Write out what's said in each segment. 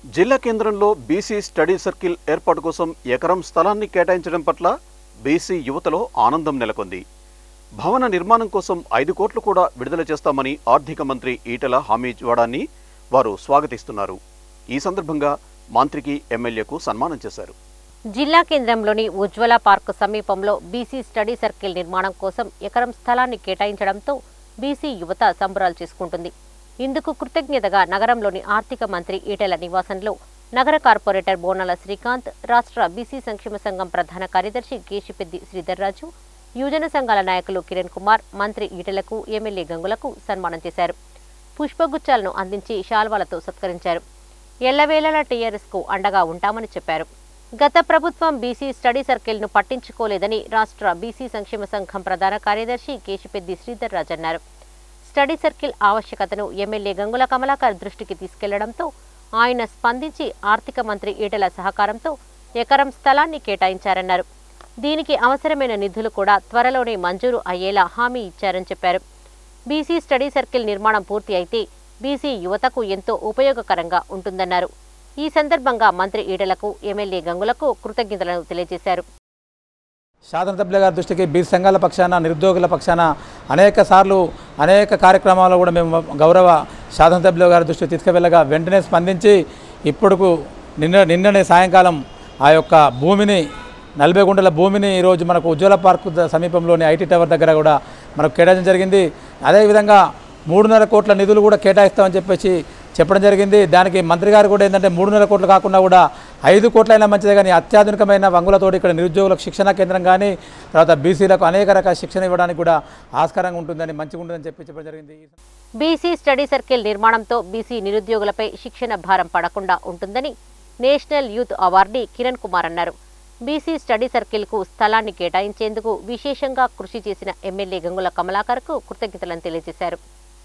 జిల్లా కేంద్రంలో BC study circle ఏర్పాటు కోసం ఎకరం స్థలాన్ని కేటాయించడం పట్ల బీసీ యువతలో ఆనందం నెలకొంది భవన నిర్మాణం కోసం ఐదు కోట్లు కూడా విడుదల చేస్తామని ఆర్థిక మంత్రి ఈటెల హామీ ఇవ్వడాన్ని వారు స్వాగతిస్తున్నారు ఈ సందర్భంగా మంత్రికి ఎమ్మెల్యేకు సన్మానం చేశారు జిల్లా కేంద్రంలోని ఉజ్వల పార్క్ సమీపంలో బీసీ స్టడీ సర్కిల్ నిర్మాణం కోసం ఎకరం స్థలాన్ని కేటాయించడంతో బీసీ యువత సంబరాలు చేసుకుంటుంది ఇందుకు కృతజ్ఞతగా నగరంలోని ఆర్థిక మంత్రి ఈటెల నివాసంలో నగర కార్పొరేటర్ బోనాల శ్రీకాంత్ రాష్ట్ర బీసీ సంక్షేమ సంఘం ప్రధాన కార్యదర్శి కేశిపెద్ది శ్రీధర్రాజు యువజన సంఘాల నాయకులు కిరణ్ కుమార్ మంత్రి ఈటెలకు ఎమ్మెల్యే గంగులకు సన్మానం చేశారు పుష్పగుచ్చాలను అందించి శాల్వాలతో సత్కరించారు ఎల్లవేళలా టీఆర్ఎస్కు అండగా ఉంటామని చెప్పారు గత ప్రభుత్వం బీసీ స్టడీ సర్కిల్ను పట్టించుకోలేదని రాష్ట్ర బీసీ సంక్షేమ సంఘం ప్రధాన కార్యదర్శి కేశిపెద్ది శ్రీధర్ రాజ్ అన్నారు స్టడీ సర్కిల్ ఆవశ్యకతను ఎమ్మెల్యే గంగుల కమలాకర్ దృష్టికి తీసుకెళ్లడంతో ఆయన స్పందించి ఆర్థిక మంత్రి ఈటెల సహకారంతో ఎకరం స్థలాన్ని కేటాయించారన్నారు దీనికి అవసరమైన నిధులు కూడా త్వరలోనే మంజూరు అయ్యేలా హామీ ఇచ్చారని చెప్పారు బీసీ స్టడీ సర్కిల్ నిర్మాణం పూర్తి అయితే బీసీ యువతకు ఎంతో ఉపయోగకరంగా ఉంటుందన్నారు ఈ సందర్భంగా మంత్రి ఈటలకు ఎమ్మెల్యే గంగులకు కృతజ్ఞతలను తెలియజేశారు శాసనసభ్యుల గారి దృష్టికి బీసీ సంఘాల పక్షాన నిరుద్యోగుల పక్షాన అనేక సార్లు అనేక కార్యక్రమాల్లో కూడా మేము గౌరవ శాసనసభ్యుల గారి దృష్టికి తీసుకువెళ్ళగా వెంటనే స్పందించి ఇప్పుడుకు నిన్న నిన్ననే సాయంకాలం ఆ యొక్క భూమిని నలభై గుంటల భూమిని ఈరోజు మనకు ఉజ్వల పార్క్ ద- సమీపంలోని ఐటీ టవర్ దగ్గర కూడా మనకు కేటాయించడం జరిగింది అదేవిధంగా మూడున్నర కోట్ల నిధులు కూడా కేటాయిస్తామని చెప్పేసి చెప్పడం జరిగింది దానికి మంత్రి గారు కూడా ఏంటంటే మూడున్నర కోట్లు కాకుండా కూడా ఐదు కోట్లైనా మంచిదే కానీ అత్యాధునికమైన వంగులతోటి ఇక్కడ నిరుద్యోగులకు శిక్షణ కేంద్రం కానీ తర్వాత బీసీలకు అనేక రకాల శిక్షణ ఇవ్వడానికి కూడా ఆస్కారంగా ఉంటుందని మంచిగా ఉంటుందని చెప్పి చెప్పడం జరిగింది బీసీ స్టడీ సర్కిల్ నిర్మాణంతో బీసీ నిరుద్యోగులపై శిక్షణ భారం పడకుండా ఉంటుందని national youth awardee Kiran Kumar అన్నారు బీసీ స్టడీ సర్కిల్కు స్థలాన్ని కేటాయించేందుకు విశేషంగా కృషి చేసిన ఎమ్మెల్యే గంగుల కమలాకర్కు కృతజ్ఞతలను తెలియజేశారు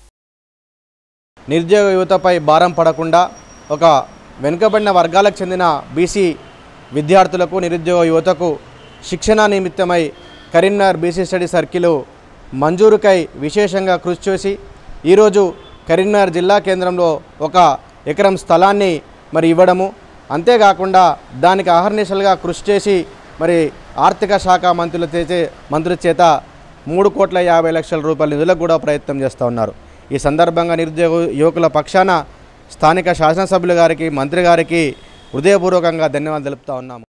నిరుద్యోగ యువతపై భారం పడకుండా ఒక వెనుకబడిన వర్గాలకు చెందిన బీసీ విద్యార్థులకు నిరుద్యోగ యువతకు శిక్షణ నిమిత్తమై కరీంనగర్ బీసీ స్టడీ సర్కిల్ మంజూరుకై విశేషంగా కృషి చేసి ఈరోజు కరీంనగర్ జిల్లా కేంద్రంలో ఒక ఎకరం స్థలాన్ని మరి ఇవ్వడము అంతేకాకుండా దానికి అహర్నిశలుగా కృషి చేసి మరి ఆర్థిక శాఖ మంత్రుల చేసే మంత్రుల చేత మూడు కోట్ల యాభై లక్షల రూపాయల నిధులకు కూడా ప్రయత్నం చేస్తూ ఉన్నారు ఈ సందర్భంగా నిరుద్యోగ యువకుల పక్షాన స్థానిక శాసనసభ్యులు గారికి మంత్రి గారికి హృదయపూర్వకంగా ధన్యవాదాలు తెలుపుతా ఉన్నాము